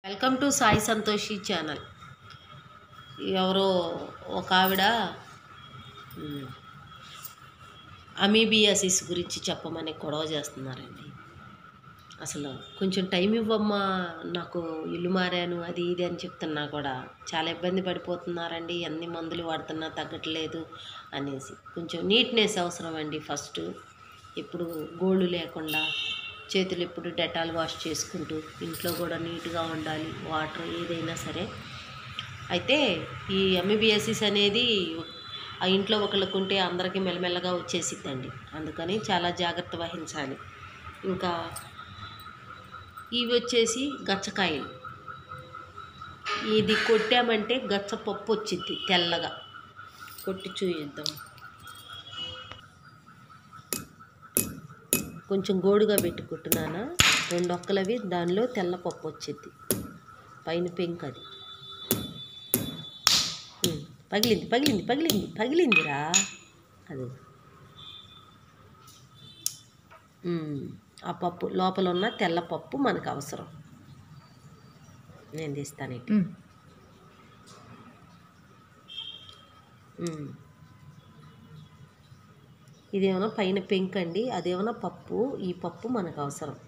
Welcome to Sai Santoshi channel ఎవరో ఒక ఆవిడ మ్, అమీబియాసిస్ గురించి చెప్పమని గొడవ చేస్తున్నారండి అసలు కొంచెం టైం ఇవ్వమ్మా నాకు ఇల్లు మారాను అది ఇది అని చెప్తున్నా కూడా చాలా ఇబ్బంది పడిపోతున్నారండి ఎన్ని మందులు వాడుతున్నా తగ్గట్లేదు అనేసి కొంచెం నీట్నెస్ అవసరం అండి ఫస్ట్ ఎప్పుడు గోళ్ళు లేకుండా చేతులు ఎప్పుడు డెటాల్ వాష్ చేసుకుంటూ ఇంట్లో కూడా నీట్గా ఉండాలి వాటర్ ఏదైనా సరే అయితే ఈ ఎంబీబీఎస్సిస్ అనేది ఆ ఇంట్లో ఒకళ్ళకు ఉంటే అందరికీ మెల్లమెల్లగా వచ్చేసిద్దండి అందుకని చాలా జాగ్రత్త వహించాలి ఇంకా ఇవి వచ్చేసి గచ్చకాయలు ఇది కొట్టామంటే గచ్చ పప్పు వచ్చింది తెల్లగా కొట్టి చూయిద్దాం కొంచెం గోడుగా పెట్టి కొట్టినానా రెండు ఒక్కలవి దానిలో తెల్ల పప్పు వచ్చింది పైన పెంక్ అది ఉమ్, పగిలింది పగిలింది పగిలింది పగిలిందిరా అది ఉమ్, ఆ పప్పు లోపల ఉన్న తెల్ల పప్పు మనకు అవసరం నేను తీస్తాను ఇటు ఉమ్. ఇదేమన్నా పైన పెంక్ అండి అదేమన్నా పప్పు ఈ పప్పు మనకు అవసరం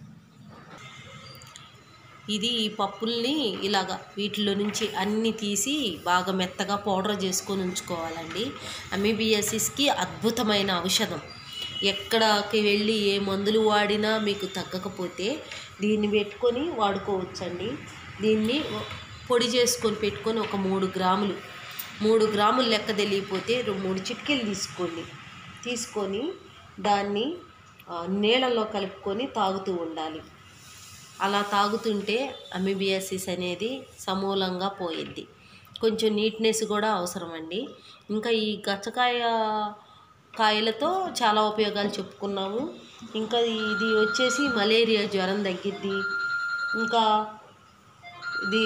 ఇది ఈ పప్పుల్ని ఇలాగా వీటిలో నుంచి అన్ని తీసి బాగా మెత్తగా పౌడర్ చేసుకొని ఉంచుకోవాలండి అమీబియాసిస్కి అద్భుతమైన ఔషధం ఎక్కడికి వెళ్ళి ఏ మందులు వాడినా మీకు తగ్గకపోతే దీన్ని పెట్టుకొని వాడుకోవచ్చండి దీన్ని పొడి చేసుకొని పెట్టుకొని ఒక మూడు గ్రాములు మూడు గ్రాములు లెక్క తెలియపోతే రెండు మూడు చిటికెలు తీసుకోండి తీసుకొని దాన్ని ఆ, నీళ్ళలో కలుపుకొని తాగుతూ ఉండాలి అలా తాగుతుంటే అమీబియాసిస్ అనేది సమూలంగా పోయిద్ది కొంచెం నీట్నెస్ కూడా అవసరం అండి ఇంకా ఈ గచ్చకాయ కాయలతో చాలా ఉపయోగాలు చెప్పుకున్నాము ఇంకా ఇది వచ్చేసి మలేరియా జ్వరం తగ్గిద్ది ఇంకా ఇది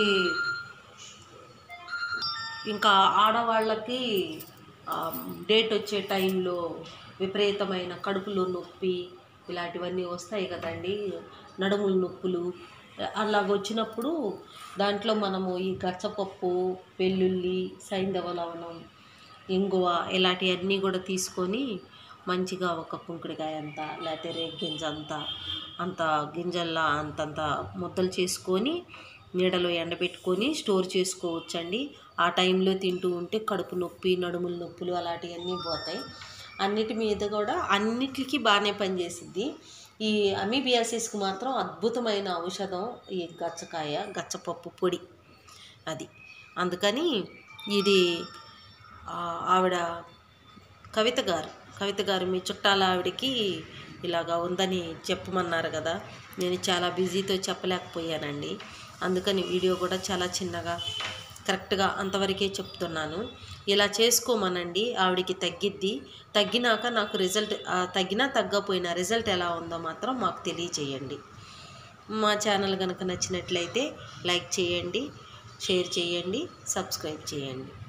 ఇంకా ఆడవాళ్ళకి ఆ, డేట్ వచ్చే టైంలో విపరీతమైన కడుపులో నొప్పి ఇలాంటివన్నీ వస్తాయి కదండి నడుముల నొప్పులు అలాగ వచ్చినప్పుడు దాంట్లో మనము ఈ గచ్చపప్పు వెల్లుల్లి సైంధవ లవణం ఇంగువ ఇలాంటివన్నీ కూడా తీసుకొని మంచిగా ఒక కుంకుడికాయ అంత లేకపోతే రేగి గింజ అంత అంత గింజల్లా అంతంత ముద్దలు చేసుకొని నీడలో ఎండబెట్టుకొని స్టోర్ చేసుకోవచ్చండి ఆ టైంలో తింటూ ఉంటే కడుపు నొప్పి నడుముల నొప్పులు అలాంటివన్నీ పోతాయి అన్నిటి మీద కూడా అన్నిటికీ బాగానే పనిచేసిద్ది ఈ అమీబియాసిస్కి మాత్రం అద్భుతమైన ఔషధం ఈ గచ్చకాయ గచ్చపప్పు పొడి అది అందుకని ఇది ఆ, ఆవిడ కవిత గారు కవిత గారు మీ చుట్టాల ఆవిడకి ఇలాగా ఉందని చెప్పమన్నారు కదా నేను చాలా బిజీతో చెప్పలేకపోయానండి అందుకని వీడియో కూడా చాలా చిన్నగా కరెక్ట్గా అంతవరకే చెప్తున్నాను ఇలా చేసుకోమనండి ఆవిడకి తగ్గిద్ది తగ్గినాక నాకు రిజల్ట్ ఆ, తగ్గినా తగ్గపోయినా రిజల్ట్ ఎలా ఉందో మాత్రం మాకు తెలియచేయండి మా ఛానల్ కనుక నచ్చినట్లయితే లైక్ చేయండి షేర్ చేయండి సబ్స్క్రైబ్ చేయండి